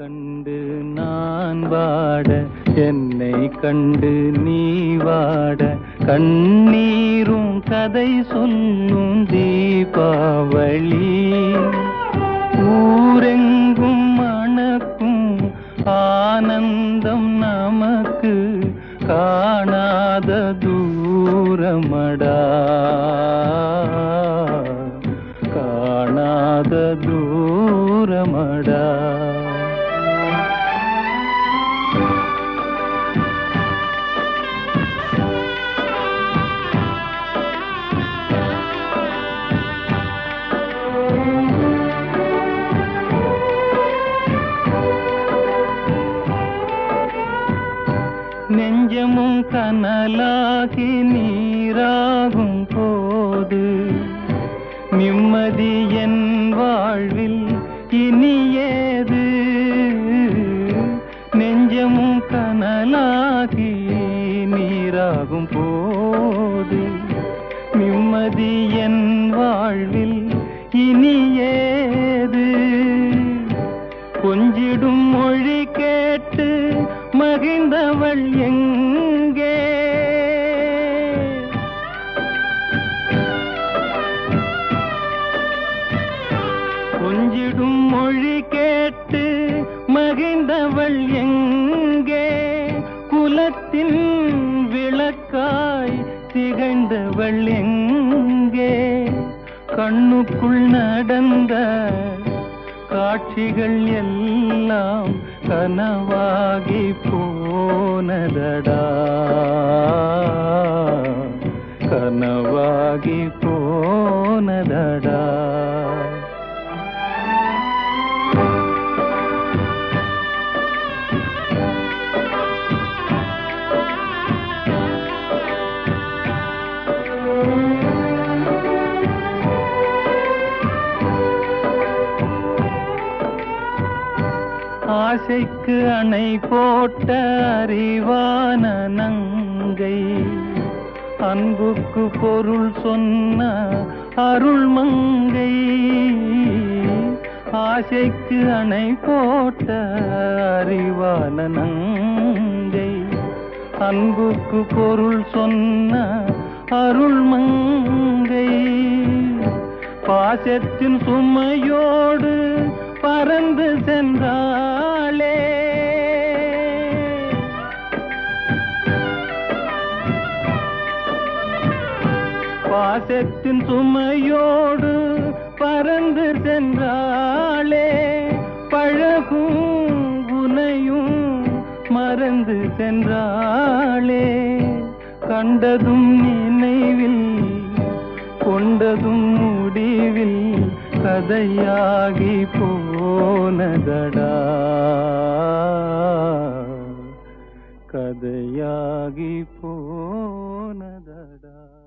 கண்டு நான் வாட என்னை கண்டு நீ வாட கண்ணீரும் கதை சொல்லும் தீபாவளி ஊரெங்கும் மணக்கும் ஆனந்தம் நமக்கு காணாத தூரமடா காணாத தூரமடா நெஞ்சமும் கனலாகி நீராகும் போது நிம்மதி என் வாழ்வில் இனியேது நெஞ்சமும் கனலாகி நீராகும் போது நிம்மதி என் வாழ்வில் இனியேது கொஞ்சிடும் மொழி கேட்டு மகிழ்ந்தவள் எங்கே கொஞ்சிடும் மொழி கேட்டு மகிழ்ந்தவள் எங்கே குலத்தின் விளக்காய் திகழ்ந்தவள் எங்கே கண்ணுக்குள் நடந்த காட்சிகள் எல்லாம் கனவாகி போனதடா கனவாகி போனதடா ஆசைக்கு அணை போட்ட அறிவான நங்கை அன்புக்கு பொருள் சொன்ன அருள் மங்கை ஆசைக்கு அணை போட்ட அறிவான நங்கை அன்புக்கு பொருள் சொன்ன அருள் மங்கை பாசத்தின் சுமையோடு பறந்து சென்றாளே பாசத்தின் சுமையோடு பறந்து சென்றாளே பழகும் உனையும் மறந்து சென்றாளே கண்டதும் நினைவில் கொண்டதும் முடிவில் கதையாகி போனதடா கதையாகி போனதடா